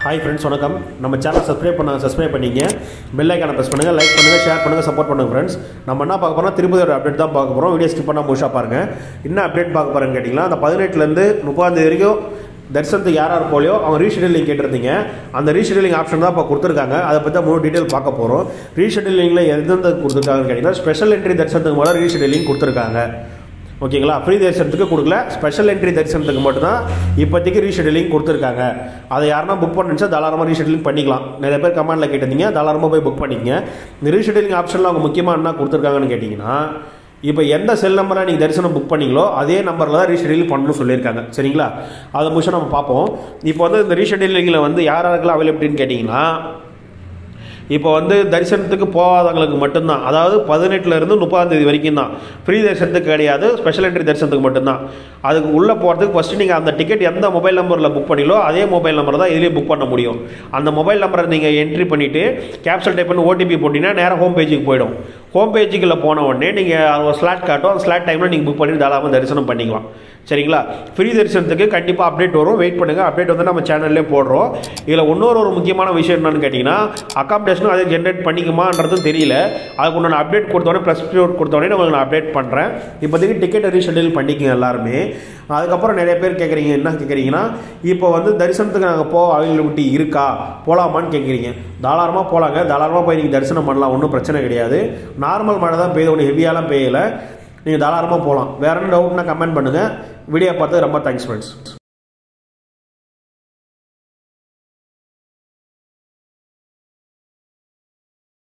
hi friends வணக்கம் நம்ம channel subscribe பண்ண சப்ஸ்கிரைப் பண்ணிங்க பெல் ஐக்கானை ப்ரெஸ் பண்ணுங்கள் லைக் பண்ணுங்கள் ஷேர் பண்ணுங்கள் சப்போர்ட் பண்ணுங்கள் ஃப்ரெண்ட்ஸ் நம்ம என்ன பார்க்க போகிறோம் திருப்பதியோட அப்டேட் தான் பார்க்க போகிறோம் வீடியோ ஸ்கிப் பண்ணால் முழுசாக பாருங்கள் என்ன அப்டேட் பார்க்க போகிறேன்னு கேட்டிங்கன்னா அந்த பதினெட்டுலேருந்து முப்பதாம் தேதி வரைக்கும் தரிசனத்துக்கு யார் யார் போலியோ அவங்க ரீஷெடியூலிங் கேட்டிருந்தீங்க அந்த ரீஷெடியூலிங் ஆப்ஷன் தான் இப்போ கொடுத்துருக்காங்க அதை பற்றி தான் முழு டீட்டெயில் பார்க்க போகிறோம் ரீஷெடியூலிங்கில் எந்தெந்த கொடுத்துருக்காங்கன்னு கேட்டிங்கன்னா ஸ்பெஷல் என்ட்ரி தரிசனத்துக்கு மேலே ரீஷெடியூலிங் கொடுத்துருக்காங்க ஓகேங்களா ஃப்ரீ தரிசனத்துக்கு கொடுக்கல ஸ்பெஷல் என்ட்ரி தரிசனத்துக்கு மட்டும்தான் இப்போதைக்கு ரீஷெடியூலிங் கொடுத்துருக்காங்க அதை யாருன்னா புக் பண்ணுச்சா தாராளமாக ரீஷெடியூலிங் பண்ணிக்கலாம் நிறைய பேர் கமெண்ட்டில் கேட்டிருந்தீங்க தாராளமாக போய் புக் பண்ணிக்கங்க இந்த ரீஷெடியூலிங் ஆப்ஷனில் அவங்க முக்கியமாக என்ன கொடுத்துருக்காங்கன்னு கேட்டிங்கன்னா இப்போ எந்த செல் நம்பரில் நீங்கள் தரிசனம் புக் பண்ணீங்களோ அதே நம்பரில் தான் ரீஷெடியூல் பண்ணணும்னு சொல்லியிருக்காங்க சரிங்களா அதை முடிச்சு நம்ம பார்ப்போம் இப்போ வந்து இந்த ரீஷெடியூலிங்கில் வந்து யார் யாருக்கெல்லாம் அவைலபிலிட்டின்னு கேட்டிங்கன்னா இப்போ வந்து தரிசனத்துக்கு போகாதவங்களுக்கு மட்டும்தான் அதாவது பதினெட்டுலேருந்து முப்பதாம் தேதி வரைக்கும் தான் ஃப்ரீ தரிசனத்துக்கு கிடையாது ஸ்பெஷல் என்ட்ரி தரிசனத்துக்கு மட்டும்தான் அதுக்கு உள்ளே போகிறதுக்கு ஃபஸ்ட்டு நீங்கள் அந்த டிக்கெட் எந்த மொபைல் நம்பரில் புக் பண்ணீங்களோ அதே மொபைல் நம்பர் தான் இதுலேயே புக் பண்ண முடியும் அந்த மொபைல் நம்பரை நீங்கள் என்ட்ரி பண்ணிவிட்டு கேப்சல் டைப் பண்ணி ஓடிபி போட்டிங்கன்னா நேராக ஹோம் பேஜுக்கு போயிடும் ஹோம் பேஜுக்குள்ளே போன உடனே நீங்கள் அது ஒரு ஸ்லாட் காட்டும் அந்த ஸ்லாட் டைமில் நீங்கள் புக் பண்ணி தாராளமாக தரிசனம் பண்ணிக்கலாம் சரிங்களா ஃப்ரீ தரிசனத்துக்கு கண்டிப்பாக அப்டேட் வரும் வெயிட் பண்ணுங்கள் அப்டேட் வந்து நம்ம சேனல்லே போடுறோம் இதில் இன்னொரு ஒரு முக்கியமான விஷயம் என்னன்னு கேட்டிங்கன்னா அக்காமடேஷனும் அதை ஜென்ரேட் பண்ணிக்குமான்றதும் தெரியல அதுக்கு உண்டான அப்டேட் கொடுத்தோடனே ப்ளஸ் ப்ரியோட் கொடுத்தோடனே உங்களுக்கு நான் அப்டேட் பண்ணுறேன் இப்போதைக்கு டிக்கெட் ரீஷெடியூல் பண்ணிக்கங்க எல்லாருமே அதுக்கப்புறம் நிறைய பேர் கேட்குறீங்க என்ன கேட்குறீங்கன்னா இப்போ வந்து தரிசனத்துக்கு நாங்கள் போக அவைலபிலிட்டி இருக்கா போகலாமான்னு கேட்குறீங்க தாராளமாக போகலாங்க தாராளமாக போய் நீங்கள் தரிசனம் பண்ணலாம் ஒன்றும் பிரச்சனை கிடையாது நார்மல் மழை தான் பெய்யுது ஒன்று ஹெவியாலாம் பெய்யலை நீங்கள் தாராளமாக போகலாம் வேறு என்ன டவுட்னா கமெண்ட் பண்ணுங்கள் வீடியோ பார்த்து ரொம்ப தேங்க்ஸ் ஃப்ரெண்ட்ஸ்